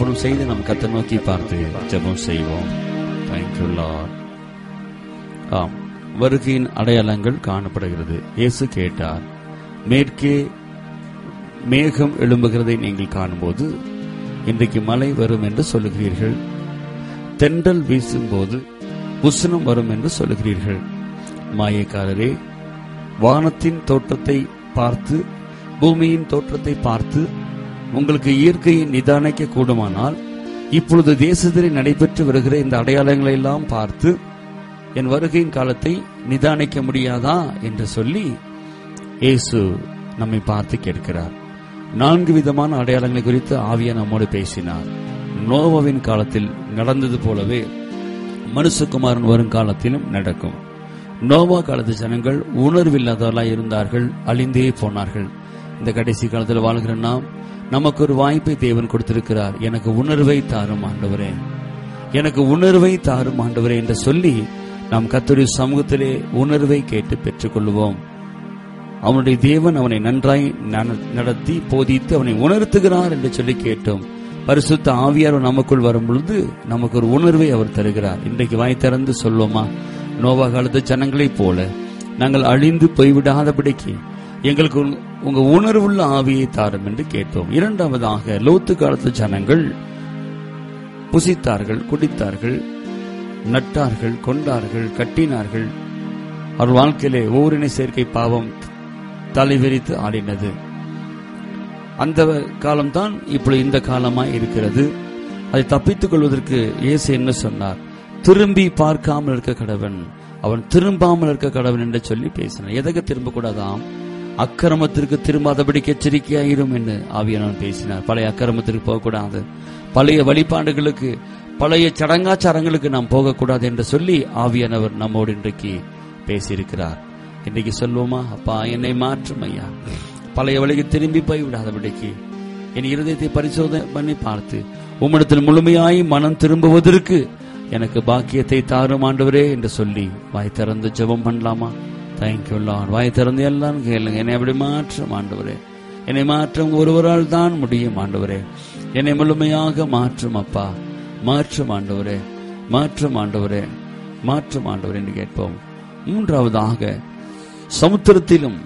ஸ்தோத்திரம் செய்து நம் கத்தை நோக்கி பார்த்து ஜெபம் செய்வோம் தேங்க்யூ லார்ட் ஆம் வருகையின் அடையாளங்கள் காணப்படுகிறது இயேசு கேட்டார் மேற்கே மேகம் எழும்புகிறதை நீங்கள் காணும்போது இன்றைக்கு மழை வரும் என்று சொல்லுகிறீர்கள் தென்றல் வீசும்போது உஷ்ணம் வரும் என்று சொல்லுகிறீர்கள் மாயக்காரரே வானத்தின் தோற்றத்தை பார்த்து பூமியின் தோற்றத்தை பார்த்து உங்களுக்கு இயற்கையை நிதானிக்க கூடுமானால் இப்பொழுது தேசத்திலே நடைபெற்று வருகிற இந்த அடையாளங்களை எல்லாம் பார்த்து என் வருகையின் காலத்தை நிதானிக்க முடியாதா என்று சொல்லி இயேசு நம்மை பார்த்து கேட்கிறார் நான்கு விதமான அடையாளங்களை குறித்து ஆவியா நம்மோடு பேசினார் நோவாவின் காலத்தில் நடந்தது போலவே மனுஷகுமாரன் வரும் காலத்திலும் நடக்கும் நோவா காலத்து ஜனங்கள் உணர்வில்லாதவர்களாய் இருந்தார்கள் அழிந்தே போனார்கள் இந்த கடைசி காலத்தில் வாழ்கிற நாம் நமக்கு ஒரு வாய்ப்பை தேவன் கொடுத்திருக்கிறார் எனக்கு உணர்வை தாரும் ஆண்டவரே எனக்கு உணர்வை தாரும் ஆண்டவரே என்று சொல்லி நாம் கத்தருடைய சமூகத்திலே உணர்வை கேட்டு பெற்றுக்கொள்வோம் அவனுடைய தேவன் அவனை நன்றாய் நட- நடத்தி போதித்து அவனை உணர்த்துகிறார் என்று சொல்லி கேட்டோம் பரிசுத்த ஆவியார் நமக்குள் வரும் பொழுது நமக்கு ஒரு உணர்வை அவர் தருகிறார் இன்றைக்கு வாய் திறந்து சொல்வோமா நோவா காலத்து ஜனங்களைப் போல நாங்கள் அழிந்து போய்விடாதபடிக்கு எங்களுக்கு உங்க- உங்க உணர்வுள்ள ஆவியை தாரும் என்று கேட்டோம் இரண்டாவதாக லோத்து காலத்து ஜனங்கள் புசித்தார்கள் குடித்தார்கள் நட்டார்கள் கொண்டார்கள் கட்டினார்கள் அவர் வாழ்க்கையிலே ஓரினை சேர்க்கை பாவம் தலைவிரித்து ஆடினது அந்த காலம்தான் இப்பொழுது இந்த காலமாய் இருக்கிறது அதை தப்பித்துக் கொள்வதற்கு இயேசு என்ன சொன்னார் திரும்பி பார்க்காமல் இருக்க கடவன் அவன் திரும்பாமல் இருக்க கடவன் என்று சொல்லி பேசினார் எதற்கு திரும்ப கூடாதாம் அக்கிரமத்திற்கு திரும்பாதபடிக்கு எச்சரிக்கையாயிரும் என்று ஆவியானவன் பேசினார் பழைய அக்கிரமத்திற்கு போகக்கூடாது பழைய வழிபாடுகளுக்கு பழைய சடங்காச்சாரங்களுக்கு நாம் போகக்கூடாது என்று சொல்லி ஆவியானவர் நம்மோடு இன்றைக்கு பேசியிருக்கிறார் இன்றைக்கு சொல்வோமா அப்பா என்னை மாற்றும் ஐயா பழைய வழிக்கு திரும்பி போய் விடாதபடிக்கு என் இருதயத்தை பரிசோதனை பண்ணி பார்த்து உம்மிடத்தில் முழுமையாய் மனம் திரும்புவதற்கு எனக்கு பாக்கியத்தை தாரும் ஆண்டவரே என்று சொல்லி வாய் திறந்து ஜெபம் பண்ணலாமா தேங்க்யூ லார்ட் வாய் திறந்து எல்லாம் கேளுங்க என்னை அப்படி மாற்றும் ஆண்டவரே என்னை மாற்றும் ஒருவரால் தான் முடியும் ஆண்டவரே என்னை முழுமையாக மாற்றும் அப்பா மாற்றும் ஆண்டவரே மாற்றும் ஆண்டவரே மாற்றும் ஆண்டவரே என்று கேட்போம் மூன்றாவதாக சமுத்திரத்திலும்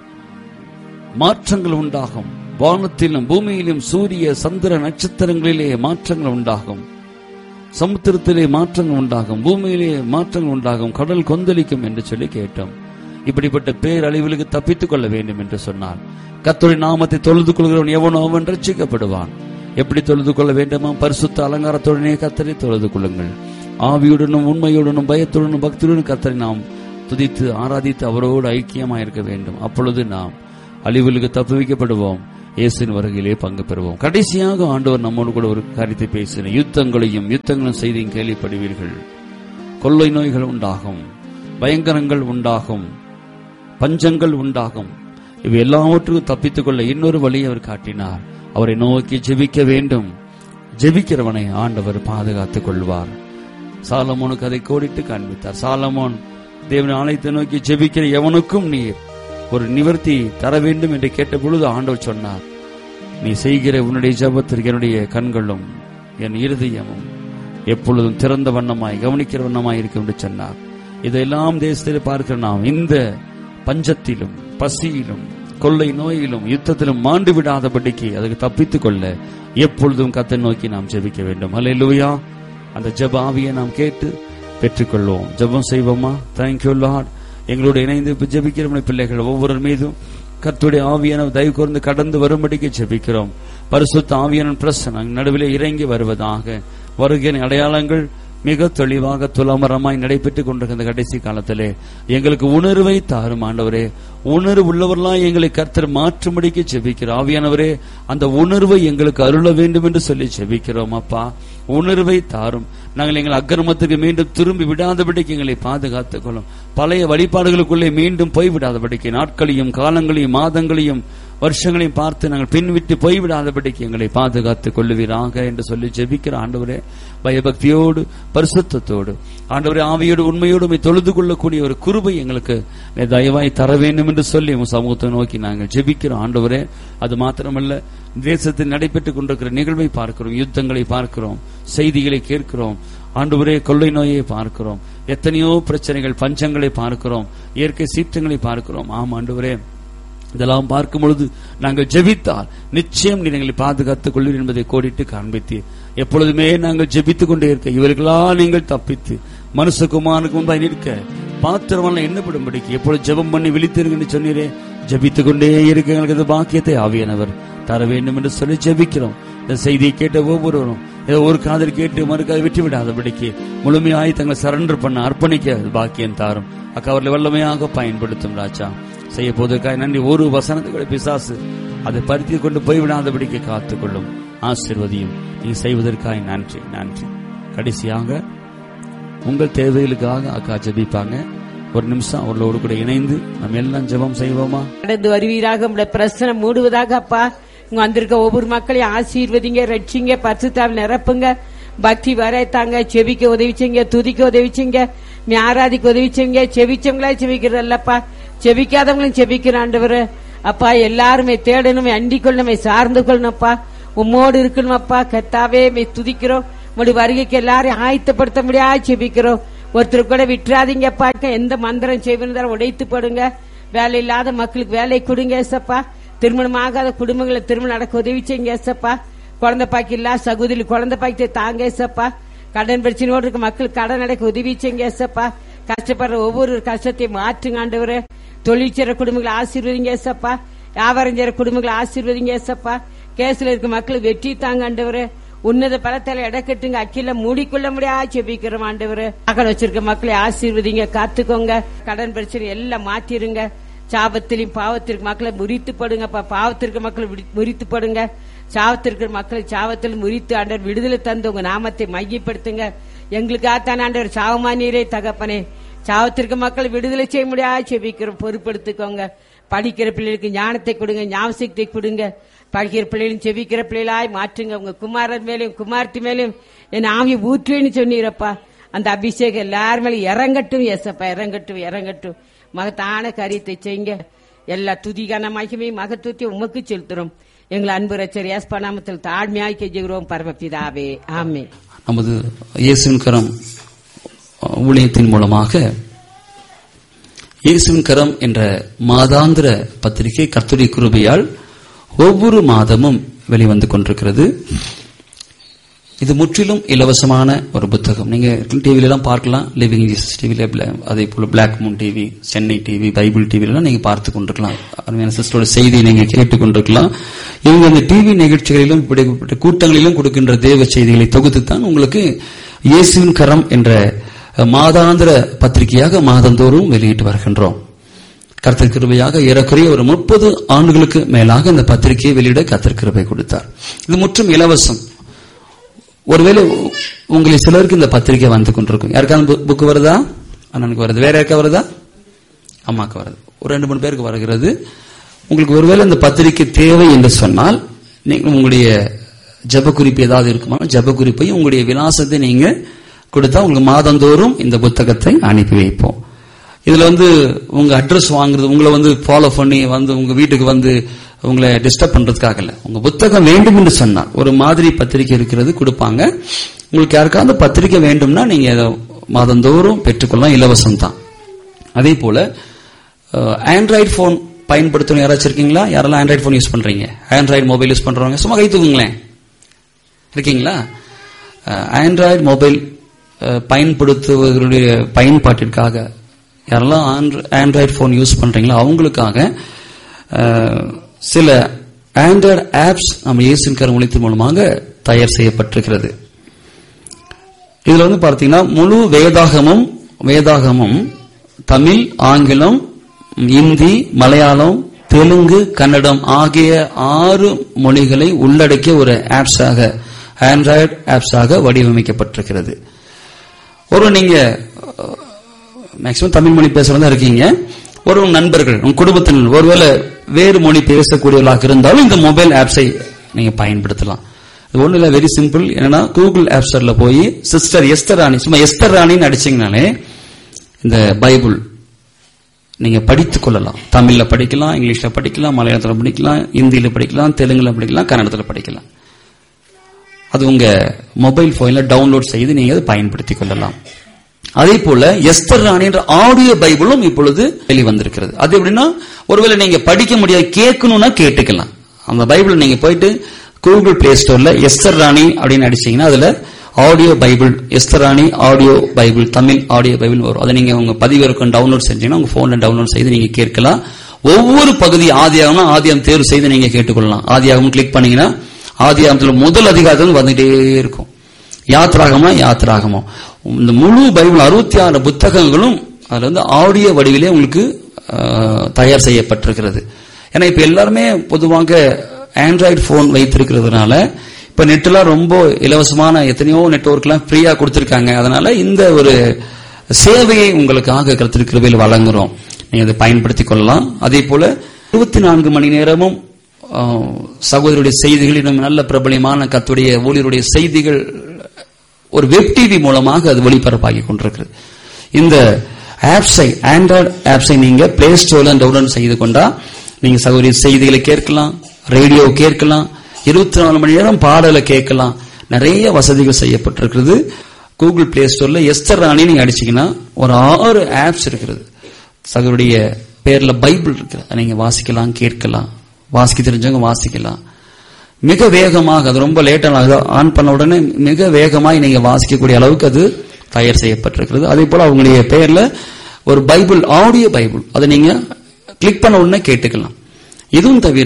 மாற்றங்கள் உண்டாகும் வானத்திலும் பூமியிலும் சூரிய சந்திர நட்சத்திரங்களிலே மாற்றங்கள் உண்டாகும் சமுத்திரத்திலே மாற்றங்கள் உண்டாகும் பூமியிலே மாற்றங்கள் உண்டாகும் கடல் கொந்தளிக்கும் என்று சொல்லி கேட்டோம் இப்படிப்பட்ட பேரழிவுகளுக்கு தப்பித்துக் கொள்ள வேண்டும் என்று சொன்னார் கர்த்தருடைய நாமத்தை தொழுது கொள்கிறவன் எவனோ அவன் ரட்சிக்கப்படுவான் எப்படி தொழுது கொள்ள வேண்டுமா பரிசுத்த அலங்காரத்துடனே கத்தரை தொழுது கொள்ளுங்கள் ஆவியுடனும் உண்மையுடனும் பயத்துடனும் பக்தியுடனும் கத்தரை நாம் துதித்து ஆராதித்து அவரோடு ஐக்கியமாக இருக்க வேண்டும் அப்பொழுது நாம் அழிவுகளுக்கு தப்புவிக்கப்படுவோம் இயேசுவின் வருகையிலே பங்கு பெறுவோம் கடைசியாக ஆண்டவர் நம்மோடு கூட ஒரு காரியத்தை பேசின யுத்தங்களையும் யுத்தங்களும் செய்தியும் கேள்விப்படுவீர்கள் கொள்ளை நோய்கள் உண்டாகும் பயங்கரங்கள் உண்டாகும் பஞ்சங்கள் உண்டாகும் இவை எல்லாவற்றுக்கும் தப்பித்துக் கொள்ள இன்னொரு வழியை அவர் காட்டினார் அவரை நோக்கி ஜெபிக்க வேண்டும் ஜெபிக்கிறவனை ஆண்டவர் பாதுகாத்துக் கொள்வார் சாலமோனுக்கு அதை கோடிட்டு காண்பித்தார் சாலமோன் தேவன் ஆலயத்தை நோக்கி ஜெபிக்கிற எவனுக்கும் நீர் ஒரு நிவர்த்தி தர வேண்டும் என்று கேட்ட பொழுது ஆண்டவர் சொன்னார் நீ செய்கிற உன்னுடைய ஜெபத்திற்கு என்னுடைய கண்களும் என் இருதயமும் எப்பொழுதும் திறந்த வண்ணமாய் கவனிக்கிற வண்ணமாய் இருக்கும் என்று சொன்னார் இதெல்லாம் தேசத்தில் பார்க்கிற நாம் இந்த பஞ்சத்திலும் பசியிலும் கொள்ளை நோயிலும் யுத்தத்திலும் மாண்டு விடாதபடிக்கு அதுக்கு தப்பித்துக் கொள்ள எப்பொழுதும் கத்தை நோக்கி நாம் ஜெபிக்க வேண்டும் அல்லேலூயா அந்த ஜெப ஆவியை நாம் கேட்டு பெற்றுக்கொள்வோம் ஜெபம் செய்வோமா தேங்க்யூ லார்ட் எங்களோடு இணைந்து இப்ப ஜெபிக்கிற நம்முடைய பிள்ளைகள் ஒவ்வொரு மீதும் கர்த்தருடைய ஆவியான தயவு கூர்ந்து கடந்து வரும்படிக்கு ஜெபிக்கிறோம் பரிசுத்த ஆவியான பிரசனம் நடுவிலே இறங்கி வருவதாக வருகிற அடையாளங்கள் மிக தெளிவாக துலமரமாய் நடைபெற்றுக் கொண்டிருக்கிற கடைசி காலத்திலே எங்களுக்கு உணர்வை தாரும் ஆண்டவரே உணர்வு உள்ளவர்களாய் எங்களை கர்த்தர் மாற்றும்படிக்கு ஜெபிக்கிறோம் ஆவியானவரே அந்த உணர்வை எங்களுக்கு அருள வேண்டும் என்று சொல்லி ஜெபிக்கிறோம் அப்பா உணர்வை தாரும் நாங்கள் எங்கள் அக்கிரமத்துக்கு மீண்டும் திரும்பி விடாதபடிக்கு எங்களை பாதுகாத்துக் கொள்ளும் பழைய வழிபாடுகளுக்குள்ளே மீண்டும் போய்விடாதபடிக்கு நாட்களையும் காலங்களையும் மாதங்களையும் வருஷங்களையும் பார்த்து நாங்கள் பின்விட்டு போய்விடாதபடிக்கு எங்களை பாதுகாத்துக் கொள்ளுவீராக என்று சொல்லி ஜெபிக்கிற ஆண்டவரே பயபக்தியோடு பரிசுத்தத்தோடு ஆண்டவரே ஆவியோடு உண்மையோடு உம்மை தொழுது கொள்ளக்கூடிய ஒரு குருபை எங்களுக்கு நீ தயவாய் தர வேண்டும் என்று சொல்லி உங்க சமூகத்தை நோக்கி நாங்கள் ஜெபிக்கிறோம் ஆண்டவரே அது மாத்திரமல்ல தேசத்தில் நடைபெற்றுக் கொண்டிருக்கிற நிகழ்வை பார்க்கிறோம் யுத்தங்களை பார்க்கிறோம் செய்திகளை கேட்கிறோம் ஆண்டவரே கொள்ளை நோயை பார்க்கிறோம் எத்தனையோ பிரச்சனைகள் பஞ்சங்களை பார்க்கிறோம் இயற்கை சீற்றங்களை பார்க்கிறோம் ஆம் ஆண்டவரே இதெல்லாம் பார்க்கும் பொழுது நாங்கள் ஜெபித்தால் நிச்சயம் நீர் எங்களை பாதுகாத்துக் கொள்வீர் என்பதை கோடிட்டு காண்பித்து எப்பொழுதுமே நாங்கள் ஜெபித்துக் கொண்டே இருக்க இவர்களால் நீங்கள் தப்பித்து மனுஷகுமாருக்கு முன்பாய் நிற்க பாத்திரமெல்லாம் எண்ணப்படும்படிக்கு எப்பொழுது ஜெபம் பண்ணி விழித்திருங்கன்னு சொன்னீரே ஜெபித்துக் கொண்டே இருக்க எங்களுக்கு இந்த பாக்கியத்தை ஆவியானவர் தர வேண்டும் என்று சொல்லி ஜெபிக்கிறோம் இந்த செய்தியை கேட்ட ஒவ்வொருவரும் ஏதோ ஒரு காதல் கேட்டு மறுக்காது விட்டு விடாதபடிக்கு முழுமையாய் தங்களை சரண்டர் பண்ண அர்ப்பணிக்க பாக்கியம் தாரும் அக்கா அவர்களை வல்லமையாக பயன்படுத்தும் ராஜா செய்ய போவதற்காக நன்றி ஒரு வசனத்துக்குள்ள பிசாசு அதை பருத்தி கொண்டு போய்விடாதபடிக்கு காத்துக்கொள்ளும் ஆசிர்வதியும் நீ செய்வதற்காக நன்றி நன்றி கடைசியாக உங்கள் தேவைகளுக்காக அக்கா ஜெபிப்பாங்க ஒரு நிமிஷம் அவர்களோடு கூட இணைந்து நம்ம எல்லாம் ஜெபம் செய்வோமா கடந்து வருவீராக உங்களுடைய பிரச்சனை மூடுவதாக அப்பா இங்க வந்திருக்க ஒவ்வொரு மக்களையும் ஆசீர்வதிங்க ரட்சிங்க பரிசுத்தாவில் நிரப்புங்க பக்தி வரைத்தாங்க செவிக்க உதவிச்சிங்க துதிக்க உதவிச்சிங்க நீ ஆராதிக்க உதவிச்சிங்க செவிச்சவங்களா செவிக்கிறல்லப்பா செவிக்காதவங்களும் செவிக்கிற ஆண்டவர் அப்பா எல்லாருமே தேடணும் அண்டிக் கொள்ளணுமே சார்ந்து கொள்ளணும்ப்பா உம்மோடு இருக்கணுமப்பா கத்தாவே மே துதிக்கிறோம் உங்களுடைய வருகைக்கு எல்லாரையும் ஆயத்தப்படுத்த முடியாது செபிக்கிறோம் ஒருத்தர் கூட விட்டுறாதீங்கப்பா எந்த மந்திரம் செய்வதாலும் உடைத்து போடுங்க வேலை இல்லாத மக்களுக்கு வேலை கொடுங்க ஏசப்பா திருமணம் ஆகாத குடும்பங்களை திருமணம் நடக்க உதவி செய்யுங்க ஏசப்பா குழந்தை பாக்கி இல்ல சகுதியில் குழந்தை பாக்கி தாங்க ஏசப்பா கடன் பிரச்சனையோடு இருக்க மக்களுக்கு கடன் நடக்க உதவி செய்யுங்க ஏசப்பா கஷ்டப்படுற ஒவ்வொரு கஷ்டத்தையும் மாற்றுங்க ஆண்டவரே தொழில் செய்ற குடும்பங்களை ஆசீர்வதிங்க ஏசப்பா வியாபாரம் செய்யற குடும்பங்களை ஆசீர்வதிங்க ஏசப்பா கேஸ்ல இருக்க மக்களுக்கு வெற்றி தாங்க ஆண்டவரே உன்னத பலத்தால இடக்கட்டுங்க அக்கில மூடிக்கொள்ள முடியாது செபிக்கிறோம் ஆண்டவரு மகன் வச்சிருக்க மக்களை ஆசீர்வதிங்க காத்துக்கோங்க கடன் பிரச்சனை எல்லாம் மாத்திருங்க சாபத்திலையும் பாவத்திற்கு மக்களை முறித்து படுங்கப்பா பாவத்திற்கு மக்களை விடி- முறித்து படுங்க சாவத்திற்கு மக்களை சாவத்தில் முறித்து ஆண்டவர் விடுதலை தந்து உங்க நாமத்தை மையப்படுத்துங்க எங்களுக்காகத்தான் ஆண்டவர் சாவமானீரே தகப்பனே சாவத்திற்கு மக்கள் விடுதலை செய்ய முடியாது செபிக்கிறோம் பொறுப்படுத்திக்கோங்க படிக்கிற பிள்ளைகளுக்கு ஞானத்தை கொடுங்க ஞாபகத்தை கொடுங்க படிக்கிற பிள்ளைகளும் செவிக்கிற பிள்ளைகளாய் மாற்றுங்க உங்க குமாரன் மேலும் குமார்த்தி மேலும் என் ஆவியை ஊற்றுவேன்னு சொன்னீரப்பா அந்த அபிஷேகம் எல்லார் மேலும் இறங்கட்டும் எசப்பா இறங்கட்டும் இறங்கட்டும் மகத்தான காரியத்தை செய்யுங்க எல்லா துதிகான மகிமை மகத்துவத்தை உமக்கு செலுத்துறோம் எங்களை அன்பு ரச்சர் ஏஸ்பா நாமத்தில் தாழ்மையாய் கெஞ்சுகிறோம் பரமபிதாவே ஆமே நமது இயேசுவின் கரம் ஊழியத்தின் மூலமாக இயேசுவின் கரம் என்ற மாதாந்திர பத்திரிகை கர்த்தருடைய கிருபையால் ஒவ்வொரு மாதமும் வெளிவந்து கொண்டிருக்கிறது இது முற்றிலும் இலவசமான ஒரு புத்தகம் நீங்க டிவில எல்லாம் பார்க்கலாம் லிவிங் ஜீசஸ் டிவில அதே போல Black Moon TV Chennai TV Bible டிவிலாம் நீங்க பார்த்து கொண்டிருக்கலாம் அருமையான சிஸ்டரோட செய்தியை நீங்க கேட்டுக் கொண்டிருக்கலாம் இவங்க அந்த டிவி நிகழ்ச்சிகளிலும் இப்படிப்பட்ட கூட்டங்களிலும் கொடுக்கின்ற தேவ செய்திகளை தொகுத்து தான் உங்களுக்கு இயேசுவின் கரம் என்ற மாதாந்திர பத்திரிகையாக மாதந்தோறும் வெளியிட்டு வருகின்றோம் கர்த்தர் கிருபையாக ஏறக்குறைய ஒரு முப்பது ஆண்டுகளுக்கு மேலாக இந்த பத்திரிகையை வெளியிட கர்த்தர் கிருபை கொடுத்தார் இது முற்றும் இலவசம் ஒருவேளை உங்களை சிலருக்கு இந்த பத்திரிகை வந்து கொண்டிருக்கும் யாருக்காவது புக் வருதா அண்ணனுக்கு வருது வேற யாருக்கா வருதா அம்மாக்கு வருது ஒரு ரெண்டு மூணு பேருக்கு வருகிறது உங்களுக்கு ஒருவேளை இந்த பத்திரிகை தேவை என்று சொன்னால் நீங்க உங்களுடைய ஜப குறிப்பு ஏதாவது இருக்குமா ஜப குறிப்பையும் உங்களுடைய விலாசத்தை நீங்க கொடுத்தா உங்களுக்கு மாதந்தோறும் இந்த புத்தகத்தை அனுப்பி வைப்போம் இதுல வந்து உங்க அட்ரஸ் வாங்குறது உங்களை வந்து ஃபாலோ பண்ணி வந்து உங்க வீட்டுக்கு வந்து உங்களை டிஸ்டர்ப் பண்றதுக்காக இல்ல உங்க புத்தகம் வேண்டும் என்று சொன்னா ஒரு மாதிரி பத்திரிகை இருக்கிறது கொடுப்பாங்க உங்களுக்கு யாருக்காவது பத்திரிகை வேண்டும்னா நீங்க அதை மாதந்தோறும் பெற்றுக்கொள்ளலாம் இலவசம் தான் அதே போல ஆண்ட்ராய்டு போன் பயன்படுத்தணும் யாராச்சும் இருக்கீங்களா யாரெல்லாம் ஆண்ட்ராய்டு போன் யூஸ் பண்றீங்க ஆண்ட்ராய்டு மொபைல் யூஸ் பண்றவங்க சும்மா கை தூக்குங்களேன் இருக்கீங்களா ஆண்ட்ராய்டு மொபைல் பயன்படுத்துவதனுடைய பயன்பாட்டிற்காக யாரெல்லாம் ஆண்ட்ராய்டு போன் யூஸ் பண்றீங்களோ அவங்களுக்காக அஹ், சில ஆண்ட்ராய்டு ஆப்ஸ் நம்ம இயேசுவின் கருமொழித்தின் மூலமாக தயார் செய்யப்பட்டிருக்கிறது இதுல வந்து பார்த்தீங்கன்னா முழு வேதாகமும் வேதாகமும் தமிழ் ஆங்கிலம் இந்தி மலையாளம் தெலுங்கு கன்னடம் ஆகிய ஆறு மொழிகளை உள்ளடக்கிய ஒரு ஆப்ஸாக ஆண்ட்ராய்டு ஆப்ஸாக வடிவமைக்கப்பட்டிருக்கிறது ஒரு நீங்க மேக்சிமம் தமிழ் மொழி பேசுறதா இருக்கீங்க ஒரு உங்க நண்பர்கள் உங்க குடும்பத்தினர் ஒருவேளை வேறு மொழி பேசக்கூடியவர்களாக இருந்தாலும் இந்த மொபைல் ஆப்ஸை நீங்க பயன்படுத்தலாம் இது ஒண்ணு இல்ல வெரி சிம்பிள் என்னன்னா கூகுள் ஆப் ஸ்டோர்ல போய் சிஸ்டர் எஸ்தர் ராணி சும்மா எஸ்தர் ராணின்னு அடிச்சீங்கனாலே இந்த பைபிள் நீங்க படித்துக் கொள்ளலாம் தமிழ்ல படிக்கலாம் இங்கிலீஷ்ல படிக்கலாம் மலையாளத்துல படிக்கலாம் இந்தியில படிக்கலாம் தெலுங்குல படிக்கலாம் கன்னடத்துல படிக்கலாம் அது உங்க மொபைல் போன்ல டவுன்லோட் செய்து நீங்க அதை பயன்படுத்திக் கொள்ளலாம் அதே போல எஸ்தர் ராணி என்ற ஆடியோ பைபிளும் இப்பொழுது வெளிவந்திருக்கிறது அது எப்படின்னா ஒருவேளை நீங்க படிக்க முடியாது கேட்கணும்னா கேட்டுக்கலாம் அந்த பைபிள் நீங்க போயிட்டு கூகுள் பிளே ஸ்டோர்ல எஸ்தர் ராணி அப்படின்னு அடிச்சீங்கன்னா அதுல audio Bible Esther Rani audio Bible Tamil audio Bible வரும் அதை நீங்க உங்க பதிவிறக்கம் டவுன்லோட் செஞ்சீங்கன்னா உங்க போன்ல டவுன்லோட் செய்து நீங்க கேட்கலாம் ஒவ்வொரு பகுதி ஆதியாகம்னா ஆதியாகம் தேர்வு செய்து நீங்க கேட்டுக்கொள்ளலாம் ஆதியாகம் கிளிக் பண்ணீங்கன்னா ஆதியாகத்துல முதல் அதிகாரத்தில் வந்துட்டே இருக்கும் யாத்ராகமா யாத்ராகமோ இந்த முழு பைபிள் அறுபத்தி ஆறு புத்தகங்களும் அதுல வந்து ஆடியோ வடிவிலே உங்களுக்கு ஆஹ், தயார் செய்யப்பட்டிருக்கிறது ஏன்னா இப்ப எல்லாருமே பொதுவாக ஆண்ட்ராய்டு போன் வைத்திருக்கிறதுனால இப்ப நெட்லாம் ரொம்ப இலவசமான எத்தனையோ நெட்வொர்க்லாம் ஃப்ரீயா கொடுத்திருக்காங்க அதனால இந்த ஒரு சேவையை உங்களுக்காக கருத்திருக்கிறவையில் வழங்குறோம் நீங்க அதை பயன்படுத்திக் கொள்ளலாம் அதே போல இருபத்தி நான்கு மணி நேரமும் ஆஹ், சகோதரருடைய செய்திகள் இன்னும் நல்ல பிரபலியமான கத்துடைய ஊழியருடைய செய்திகள் ஒரு வெப் டிவி மூலமாக அது ஒளிபரப்பாகி கொண்டிருக்கிறது இந்த ஆப்ஸை ஆண்ட்ராய்டு ஆப்ஸை நீங்க பிளே ஸ்டோர்ல டவுன்லோட் செய்து கொண்டா நீங்க சகோதரி செய்திகளை கேட்கலாம் ரேடியோ கேட்கலாம் இருபத்தி நாலு மணி நேரம் பாடலை கேட்கலாம் நிறைய வசதிகள் செய்யப்பட்டிருக்கிறது கூகுள் பிளே ஸ்டோர்ல எஸ்தர் ராணி நீங்க அடிச்சீங்கன்னா ஒரு ஆறு ஆப்ஸ் இருக்கிறது சகோதரிய பேர்ல பைபிள் இருக்கு அதை நீங்க வாசிக்கலாம் கேட்கலாம் வாசிக்க தெரிஞ்சவங்க வாசிக்கலாம் மிக வேகமாக அது ரொம்ப லேட்டாக ஆன் பண்ண உடனே மிக வேகமாய் நீங்க வாசிக்கக்கூடிய அளவுக்கு அது தயார் செய்யப்பட்டிருக்கிறது அதே போல அவங்களுடைய பெயர்ல ஒரு பைபிள் ஆடியோ பைபிள் அதை நீங்க கிளிக் பண்ண உடனே கேட்டுக்கலாம் இதுவும் தவிர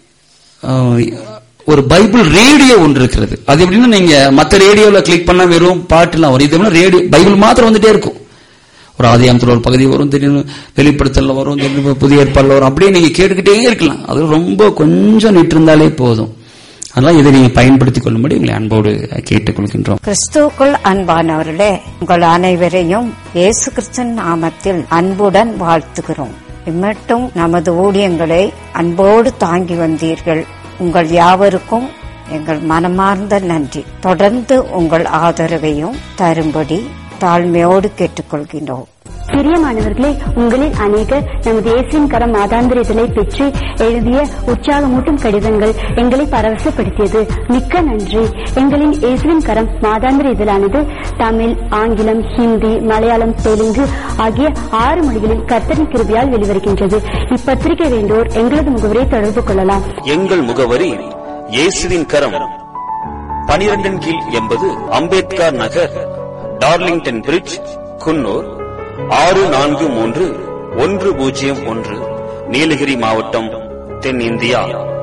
அஹ், ஒரு பைபிள் ரேடியோ ஒன்று இருக்கிறது அது எப்படின்னா நீங்க மத்த ரேடியோல கிளிக் பண்ணா வெறும் பாட்டுலாம் வரும் இது ரேடியோ பைபிள் மாத்திரம் வந்துட்டே இருக்கும் ஒரு ஆதியாமத்தில் ஒரு பகுதி வரும் திடீர்னு வெளிப்படுத்தல வரும் திடீர்னு புதிய ஏற்பாடுல வரும் அப்படியே நீங்க கேட்டுக்கிட்டே இருக்கலாம் அது ரொம்ப கொஞ்சம் நிட்டு இருந்தாலே போதும் அதனால இதை நீங்க பயன்படுத்திக் கொள்ளும்படி உங்களை அன்போடு கேட்டுக்கொள்கின்றோம் கிறிஸ்துவுக்குள் அன்பானவர்களே உங்கள் அனைவரையும் இயேசு கிறிஸ்தன் நாமத்தில் அன்புடன் வாழ்த்துகிறோம் இம்மட்டும் நமது ஊழியங்களை அன்போடு தாங்கி வந்தீர்கள் உங்கள் யாவருக்கும் எங்கள் மனமார்ந்த நன்றி தொடர்ந்து உங்கள் ஆதரவையும் தரும்படி தாழ்மையோடு கேட்டுக்கொள்கின்றோம் பிரியமானவர்களே உங்களில் அநேகர் நமது இயேசுவின் கரம் மாதாந்திர இதழை பெற்று எழுதிய உற்சாகமூட்டும் கடிதங்கள் எங்களை பரவசப்படுத்தியது மிக்க நன்றி எங்களின் இயேசுவின் கரம் மாதாந்திர இதழானது தமிழ் ஆங்கிலம் ஹிந்தி மலையாளம் தெலுங்கு ஆகிய ஆறு மொழிகளில் கர்த்தரின் கிருபியால் வெளிவருகின்றது இப்பத்திரிகை வேண்டோர் எங்களது முகவரை தொடர்பு கொள்ளலாம் எங்கள் முகவரி இயேசுவின் கரம் பனிரெண்டின் கீழ் எண்பது அம்பேத்கர் நகர் டார்லிங்டன் பிரிட்ஜ் குன்னூர் ஆறு நான்கு மூன்று ஒன்று பூஜ்ஜியம் ஒன்று நீலகிரி மாவட்டம் தென்னிந்தியா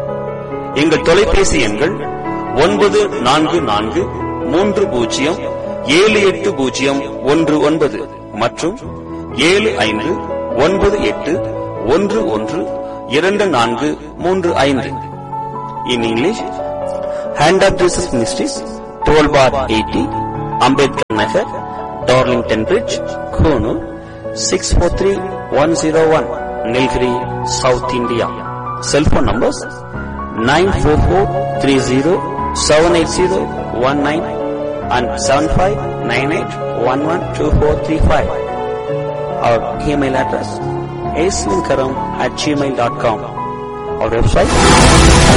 எங்கள் தொலைபேசி எண்கள் ஒன்பது நான்கு நான்கு மூன்று பூஜ்ஜியம் ஏழு எட்டு பூஜ்ஜியம் ஒன்று ஒன்பது மற்றும் ஏழு ஐந்து ஒன்பது எட்டு ஒன்று ஒன்று இரண்டு நான்கு மூன்று ஐந்து in English hand of Jesus ministries twelve four eighty Ambedkar Nagar Darlington Bridge Coonoor six four three one zero one Nilgiri South India cellphone numbers nine four four three zero seven eight zero one nine and seven five nine eight one one two four three five our email address asminkaram at gmail.com. Our website